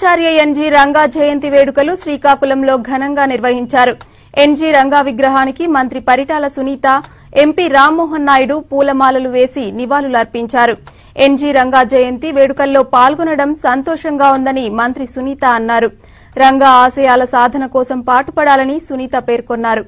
ఆచార్య NG Ranga జయంతి వేడుకలు శ్రీకాకుళంలో ఘనంగా నిర్వహించారు ఎన్జీ రంగా విగ్రహానికి మంత్రి పరిటాల సునీత ఎంపీ రామ్మోహన్ నాయుడు పూలమాలలు వేసి నివాళులర్పించారు ఎన్జీ రంగా జయంతి వేడుకల్లో పాల్గొనడం సంతోషంగా ఉందని మంత్రి సునీత అన్నారు రంగా ఆశయాల సాధన కోసం పాటుపడాలని సునీత పేర్కొన్నారు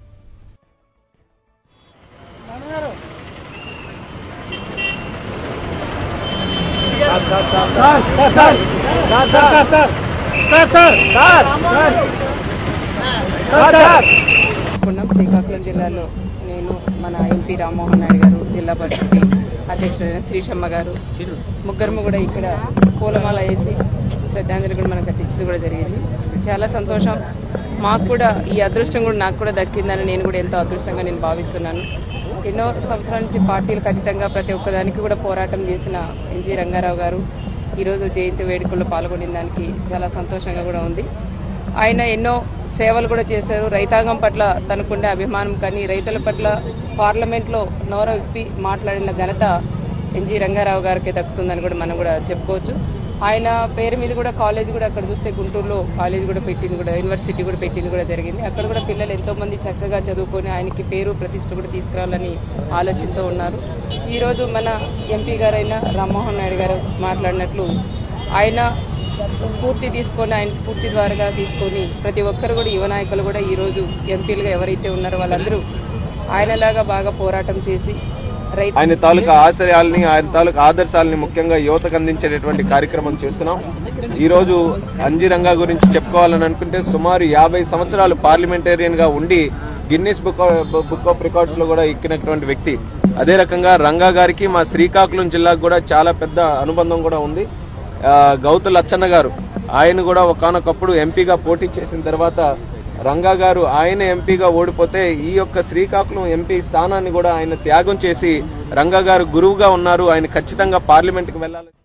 ఉన్నాం శ్రీకాకుళం జిల్లాలో నేను మన ఎంపీ రామ్మోహన్ నాయుడు గారు జిల్లా పరిషత్ అధ్యక్షుడైన శ్రీశమ్మ గారు ముగ్గురము కూడా ఇక్కడ పూలమాల వేసి శ్రద్ధాంజలి కూడా మనం కట్టించింది కూడా జరిగింది చాలా సంతోషం మాకు కూడా ఈ అదృష్టం కూడా నాకు కూడా దక్కిందని నేను కూడా ఎంతో అదృష్టంగా నేను భావిస్తున్నాను ఎన్నో సంవత్సరాల నుంచి పార్టీలకు అతీతంగా ప్రతి ఒక్కదానికి కూడా పోరాటం చేసిన ఎన్జీ రంగారావు గారు ఈరోజు జయంతి వేడుకల్లో పాల్గొనే దానికి చాలా సంతోషంగా కూడా ఉంది ఆయన ఎన్నో సేవలు కూడా చేశారు రైతాంగం పట్ల తనకుండే అభిమానం కానీ రైతుల పట్ల పార్లమెంట్లో నోర విప్పి మాట్లాడిన ఘనత ఎన్జీ రంగారావు గారికి దక్కుతుందని కూడా మనం కూడా చెప్పుకోవచ్చు ఆయన పేరు మీద కూడా కాలేజ్ కూడా అక్కడ చూస్తే గుంటూరులో కాలేజ్ కూడా పెట్టింది కూడా యూనివర్సిటీ కూడా పెట్టింది కూడా జరిగింది అక్కడ కూడా పిల్లలు ఎంతో మంది చక్కగా చదువుకొని ఆయనకి పేరు ప్రతిష్ట కూడా తీసుకురావాలని ఆలోచనతో ఉన్నారు ఈరోజు మన ఎంపీ గారైన రామ్మోహన్ నాయుడు గారు మాట్లాడినట్లు ఆయన స్ఫూర్తి తీసుకొని ఆయన స్ఫూర్తి ద్వారా తీసుకొని ప్రతి ఒక్కరు కూడా యువ నాయకులు కూడా ఈ రోజు ఎంపీలుగా ఎవరైతే ఉన్నారో వాళ్ళందరూ ఆయనలాగా బాగా పోరాటం చేసి రైతు ఆయన తాలూకా ఆశయాల్ని ఆయన తాలూకా ఆదర్శాలని ముఖ్యంగా యువతకు అందించేటటువంటి కార్యక్రమం చేస్తున్నాం ఈ రోజు అంజిరంగా గురించి చెప్పుకోవాలని అనుకుంటే సుమారు యాభై సంవత్సరాలు పార్లమెంటేరియన్ గా ఉండి Guinness book book of records లో కూడా ఎక్కినటువంటి వ్యక్తి అదే రకంగా రంగా గారికి మా శ్రీకాకుళం జిల్లాకు కూడా చాలా పెద్ద అనుబంధం కూడా ఉంది ఆ, గౌతు లచ్చన్న గారు ఆయన కూడా ఒకనొకప్పుడు ఎంపీగా పోటీ చేసిన తర్వాత రంగా గారు ఆయన ఎంపీగా ఓడిపోతే ఈ యొక్క శ్రీకాకుళం ఎంపీ స్థానాన్ని కూడా ఆయన త్యాగం చేసి రంగా గారు గురువుగా ఉన్నారు ఆయన ఖచ్చితంగా పార్లమెంట్కి వెళ్ళాలి